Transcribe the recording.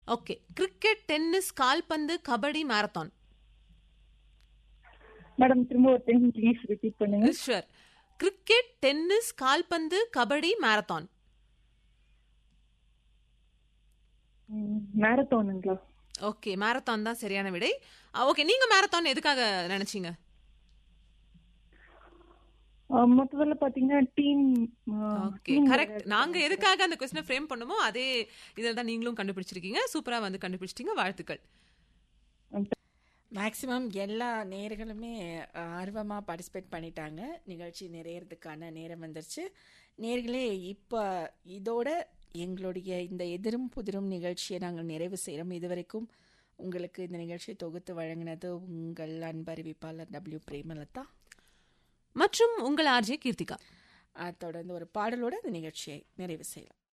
okay cricket tennis கால்பந்து kabaddi marathon madam திரும்ப ஒரு டைம் ப்ளீஸ் ரிப்பீட் பண்ணுங்க ஷுவர் கிரிக்கெட் டென்னிஸ் கால்பந்து கபடி மாரத்தான் மேரத்தானுங்களா ஓகே மாரத்தான் தான் சரியான விடை ஓகே நீங்க மாரத்தான் எதுக்காக நினைச்சீங்க மொத்தத்துல பாத்தீங்கன்னா டீம் ஓகே கரெக்ட் நாங்க எதுக்காக அந்த கொஸ்டினை ஃப்ரேம் பண்ணுமோ அதே இதில் தான் நீங்களும் கண்டுபிடிச்சிருக்கீங்க சூப்பரா வந்து கண்டுபிடிச்சிட்டீங்க வாழ்த்துக்கள் மேக்ஸிமம் எல்லா நேர்களுமே ஆர்வமாக பார்ட்டிசிபேட் பண்ணிட்டாங்க நிகழ்ச்சி நிறையறதுக்கான நேரம் வந்துருச்சு நேர்களே இப்போ இதோட எங்களுடைய இந்த எதிரும் புதிரும் நிகழ்ச்சியை நாங்கள் நிறைவு செய்கிறோம் இதுவரைக்கும் உங்களுக்கு இந்த நிகழ்ச்சியை தொகுத்து வழங்கினது உங்கள் அன்பறிவிப்பாளர் டபிள்யூ பிரேமலதா மற்றும் உங்கள் ஆர்ஜே கீர்த்திகா தொடர்ந்து ஒரு பாடலோட இந்த நிகழ்ச்சியை நிறைவு செய்யலாம்